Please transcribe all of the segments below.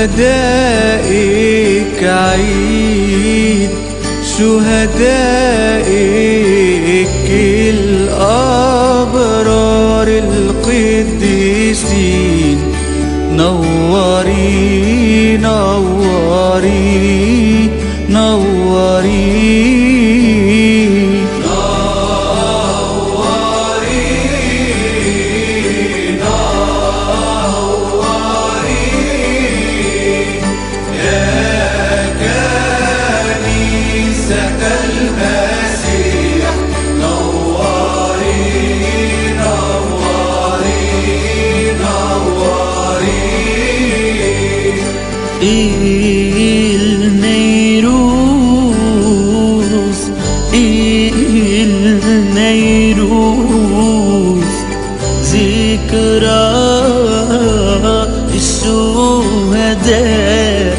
شهدائك عيد شهدائك الأبرار القديسين نوري نوري نوري il Neirus, il Neirus, ذكرى الشهداء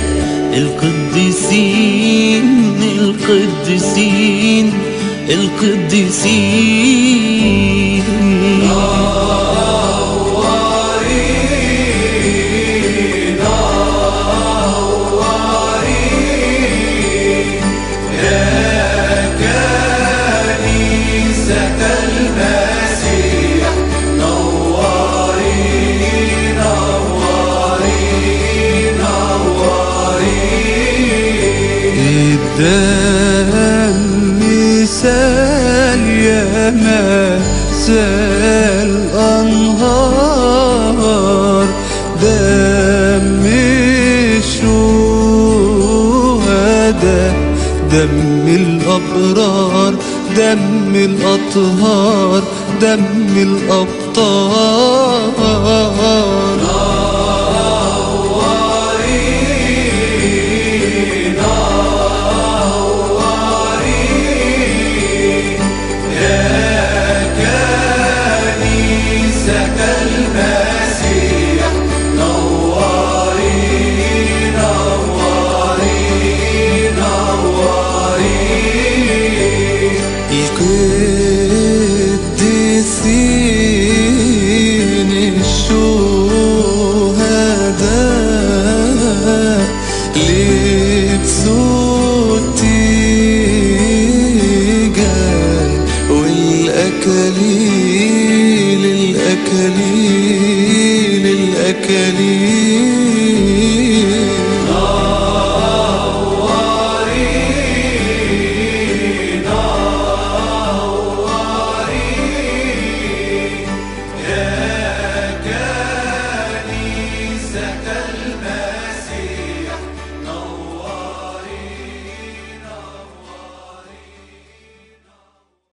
القديسين القديسين القديسين الدم سال يا ما سال أنهار دم الشهداء دم الأبرار دم الأطهار دم الأبطال القديسين الشهداء لبسوا التيجان والأكاليل الأكاليل الأكاليل